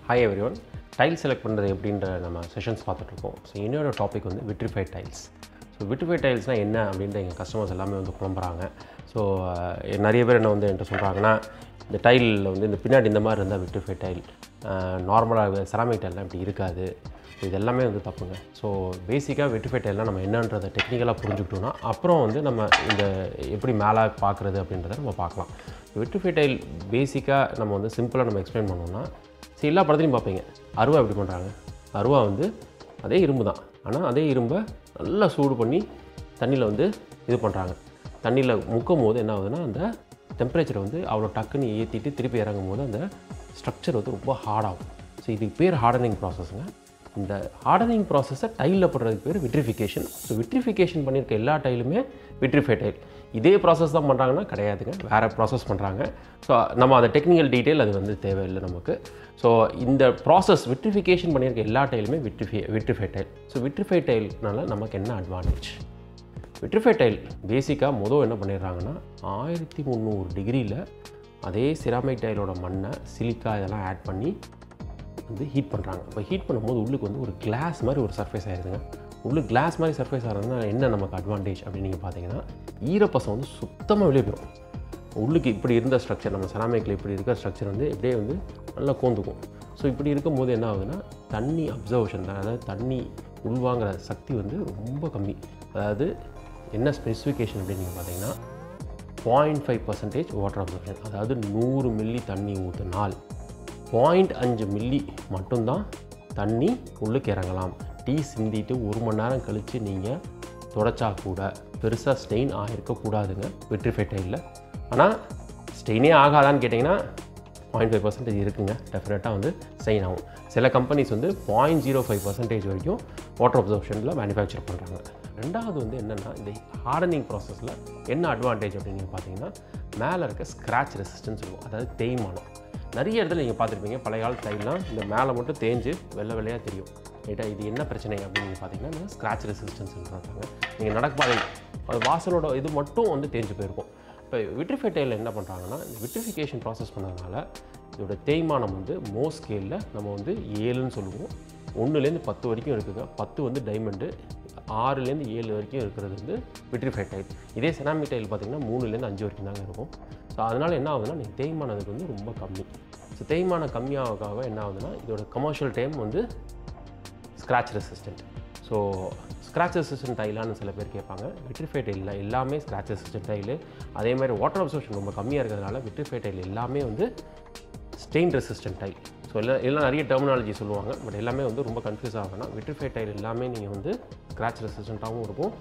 hi everyone tile select பண்ணுறது எப்படின்ற நம்ம செஷன்ஸ் பார்த்துட்ருக்கோம் ஸோ இன்னொரு டாபிக் வந்து விட்ரிஃபைட் டைல்ஸ் ஸோ விட்ரிஃபைட் டைல்ஸ்னால் என்ன அப்படின்ட்டு எங்கள் கஸ்டமர்ஸ் எல்லாமே வந்து புலம்புறாங்க ஸோ நிறைய பேர் என்ன வந்து என்கிட்ட சொல்கிறாங்கன்னா இந்த டைலில் வந்து இந்த பின்னாடி இந்த மாதிரி இருந்தால் விட்ரிஃபைட் டைல் நார்மலாக செராமிக் டைல்லாம் இப்படி இருக்காது இது எல்லாமே வந்து தப்புங்க ஸோ பேசிக்காக வெட்டிஃபை டைல்லாம் நம்ம என்னன்றதை டெக்னிக்கலாக புரிஞ்சுக்கிட்டோம்னா அப்புறம் வந்து நம்ம இந்த எப்படி மேலே பார்க்குறது அப்படின்றத நம்ம பார்க்கலாம் வெட்டிஃபை டைல் பேசிக்காக நம்ம வந்து சிம்பிளாக நம்ம எக்ஸ்பிளைன் பண்ணோம்னா சரி எல்லா படத்துலையும் பார்ப்பீங்க அருவா எப்படி பண்ணுறாங்க அருவா வந்து அதே இரும்பு தான் ஆனால் அதே இரும்பை நல்லா சூடு பண்ணி தண்ணியில் வந்து இது பண்ணுறாங்க தண்ணியில் முக்கும் போது என்ன ஆகுதுன்னா அந்த டெம்பரேச்சரை வந்து அவ்வளோ டக்குன்னு ஏற்றிட்டு திருப்பி இறங்கும் போது அந்த ஸ்ட்ரக்சர் வந்து ரொம்ப ஹார்டாகும் ஸோ இதுக்கு பேர் ஹார்டனிங் ப்ராசஸ்ங்க இந்த ஹார்டனிங் ப்ராசஸை டைலில் போடுறதுக்கு பேர் விட்ரிஃபிகேஷன் ஸோ விட்ரிஃபிகேஷன் பண்ணியிருக்க எல்லா டைலுமே விட்ரிஃபை டைல் இதே ப்ராசஸ் தான் பண்ணுறாங்கன்னா கிடையாதுங்க வேறு ப்ராசஸ் பண்ணுறாங்க ஸோ நம்ம அந்த டெக்னிக்கல் டீட்டெயில் அது வந்து தேவையில்லை நமக்கு ஸோ இந்த ப்ராசஸ் விட்ரிஃபிகேஷன் பண்ணியிருக்க எல்லா டைலுமே vitrify vitrify tile so vitrify டைல்னால நமக்கு என்ன அட்வான்டேஜ் விட்ரிஃபை டைல் பேசிக்காக மொதல் என்ன பண்ணிடுறாங்கன்னா ஆயிரத்தி முந்நூறு டிகிரியில் அதே சிராமிக் டைலோட மண்ணை சிலிக்கா இதெல்லாம் ஆட் பண்ணி வந்து ஹீட் பண்ணுறாங்க இப்போ ஹீட் பண்ணும்போது உள்ளுக்கு வந்து ஒரு கிளாஸ் மாதிரி ஒரு சர்ஃபேஸ் ஆயிருதுங்க உள்ளுக்கு கிளாஸ் மாதிரி சர்ஃபேஸ் ஆகிறதுனா என்ன நமக்கு அட்வான்டேஜ் அப்படின்னு நீங்கள் பார்த்தீங்கன்னா ஈரப்பசம் வந்து சுத்தமாக வெளியே போயிடும் உள்ளுக்கு இப்படி இருந்த ஸ்ட்ரக்சர் நம்ம செராமிக்கில் இப்படி இருக்கிற ஸ்ட்ரக்சர் வந்து இப்படியே வந்து நல்லா கோந்துக்கும் ஸோ இப்படி இருக்கும்போது என்ன ஆகுதுன்னா தண்ணி அப்சர்வேஷன் தான் அதாவது தண்ணி உள்வாங்கிற சக்தி வந்து ரொம்ப கம்மி அதாவது என்ன ஸ்பெசிஃபிகேஷன் அப்படின்னு நீங்கள் பார்த்தீங்கன்னா point five percentage water observation அதாவது நூறு மில்லி தண்ணி ஊற்றினால் பாயிண்ட் அஞ்சு மில்லி மட்டும்தான் தண்ணி உள்ளுக்கு இறங்கலாம் டீ சிந்திட்டு ஒரு மணி நேரம் கழித்து நீங்கள் தொடச்சா கூட பெருசாக ஸ்டெயின் ஆகிருக்கக்கூடாதுங்க விட்ரிஃபை டைலில் ஆனால் ஸ்டெயினே ஆகாதான்னு கேட்டிங்கன்னா பாயிண்ட் ஃபைவ் பர்சன்டேஜ் இருக்குங்க டெஃபினட்டாக வந்து ஸ்டெயின் ஆகும் சில கம்பெனிஸ் வந்து பாயிண்ட் ஜீரோ ஃபைவ் பர்சன்டேஜ் வரைக்கும் வாட்டர் அப்சர்ப்ஷனில் மேனுஃபேக்சர் பண்ணுறாங்க ரெண்டாவது வந்து என்னென்னா இந்த ஹார்டனிங் ப்ராசஸில் என்ன அட்வான்டேஜ் அப்படின்னு நீங்கள் பார்த்தீங்கன்னா மேலே இருக்க ஸ்க்ராட்ச் ரெசிஸ்டன்ஸ் சொல்லுவோம் அதாவது தேய்மானம் நிறைய இடத்துல நீங்கள் பார்த்துருப்பீங்க பழைய கால டைல்லாம் இந்த மேலே மட்டும் தேஞ்சு வெள்ளை வெள்ளையாக தெரியும் ரைட்டா இது என்ன பிரச்சனை அப்படின்னு நீங்கள் பார்த்தீங்கன்னா இந்த ஸ்க்ராட்ச் ரெசிஸ்டன்ஸ் சொல்கிறாங்க நீங்கள் நடப்பாதை அது வாசலோட இது மட்டும் வந்து தேஞ்சு போயிருக்கும் இப்போ விட்ரிஃபை டைலில் என்ன பண்ணுறாங்கன்னா இந்த விட்ரிஃபிகேஷன் ப்ராசஸ் பண்ணதுனால இதோட தேய்மானம் வந்து மோ ஸ்கேலில் நம்ம வந்து ஏழுன்னு சொல்லுவோம் ஒன்றுலேருந்து பத்து வரைக்கும் இருக்குங்க பத்து வந்து டைமண்டு ஆறுலேருந்து ஏழு வரைக்கும் இருக்கிறது வந்து விட்ரிஃபை டைல் இதே செராமிக் டைல் பார்த்தீங்கன்னா மூணுலேருந்து அஞ்சு வரைக்கும் தாங்க இருக்கும் ஸோ அதனால் என்ன ஆகுதுன்னா நீங்கள் தேய்மானதுக்கு வந்து ரொம்ப கம்மி ஸோ தேய்மானம் கம்மியாக என்ன ஆகுதுன்னா இதோட கமர்ஷியல் டைம் வந்து scratch resistant so scratch resistant டைலான்னு சில பேர் கேட்பாங்க விட்ரிஃபை டைலில் எல்லாமே ஸ்க்ராட்ச் ரெசிஸ்டன்ட் டைலு அதே மாதிரி வாட்டர் அப்சர்வேஷன் ரொம்ப கம்மியாக இருக்கிறதுனால விட்ரிஃபை டைல் எல்லாமே வந்து ஸ்டெயின் ரெசிஸ்டன்ட் டைல் ஸோ எல்லாம் எல்லாம் நிறைய டெர்மினாலஜி சொல்லுவாங்க பட் எல்லாமே வந்து ரொம்ப கன்ஃபியூஸ் ஆகணும் விட்ரிஃபை டைல் எல்லாமே நீங்கள் வந்து ஸ்க்ராட்ச் ரெசிஸ்டண்ட்டாகவும் இருக்கும்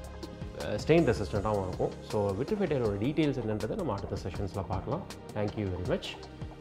ஸ்டெயின் ரெசிஸ்டண்ட்டாகவும் இருக்கும் ஸோ விட்ரிஃபை டைலோட டீட்டெயில்ஸ் என்னன்றதை நம்ம அடுத்த செஷன்ஸில் பார்க்கலாம் தேங்க்யூ வெரி மச்